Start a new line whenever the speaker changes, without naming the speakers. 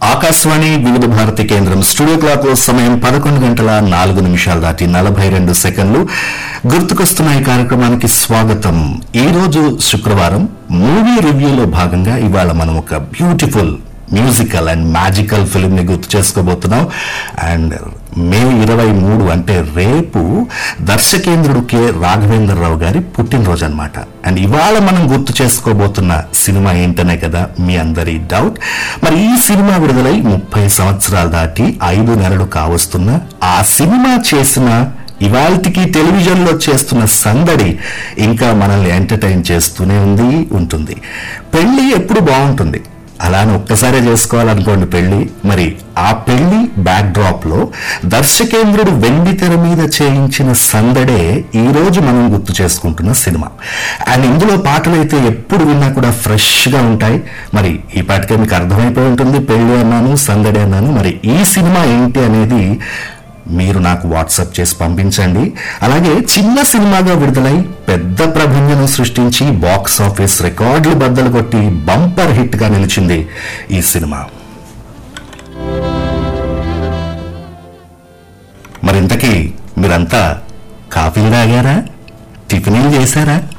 ఆకాశవాణి వివిధ భారతి కేంద్రం studio clock లో సమయం పదకొండు గంటల నాలుగు నిమిషాలు దాటి నలభై రెండు సెకండ్లు గుర్తుకొస్తున్న ఈ కార్యక్రమానికి స్వాగతం ఈ రోజు శుక్రవారం మూవీ రివ్యూలో భాగంగా ఇవాళ మనం ఒక beautiful musical and magical film ని గుర్తు చేసుకోబోతున్నాం అండ్ మే ఇరవై మూడు అంటే రేపు దర్శకేంద్రుడు కె రాఘవేంద్రరావు గారి పుట్టినరోజు అన్నమాట అండ్ ఇవాళ మనం గుర్తు చేసుకోబోతున్న సినిమా ఏంటనే కదా మీ అందరి డౌట్ మరి ఈ సినిమా విడుదలై ముప్పై సంవత్సరాలు దాటి ఐదు నెలలు కావస్తున్న ఆ సినిమా చేసిన ఇవాళకి టెలివిజన్ లో చేస్తున్న సందడి ఇంకా మనల్ని ఎంటర్టైన్ చేస్తూనే ఉంది ఉంటుంది పెళ్లి ఎప్పుడు బాగుంటుంది అలానే ఒక్కసారే చేసుకోవాలనుకోండి పెళ్లి మరి ఆ పెళ్లి బ్యాక్ డ్రాప్ లో దర్శకేంద్రుడు వెండి తెర మీద చేయించిన సందడే ఈ రోజు మనం గుర్తు చేసుకుంటున్న సినిమా అండ్ ఇందులో పాటలైతే ఎప్పుడు విన్నా కూడా ఫ్రెష్ గా ఉంటాయి మరి ఈ పాటకే మీకు అర్థమైపోయి ఉంటుంది పెళ్లి అన్నాను సందడి అన్నాను మరి ఈ సినిమా ఏంటి అనేది మీరు నాకు వాట్సాప్ చేసి పంపించండి అలాగే చిన్న సినిమాగా విడుదలై పెద్ద ప్రభంజనం సృష్టించి బాక్స్ ఆఫీస్ రికార్డులు బద్దలు కొట్టి బంపర్ హిట్ గా నిలిచింది ఈ సినిమా మరింతకీ మీరంతా కాఫీలు తాగారా టిఫిన్లు చేశారా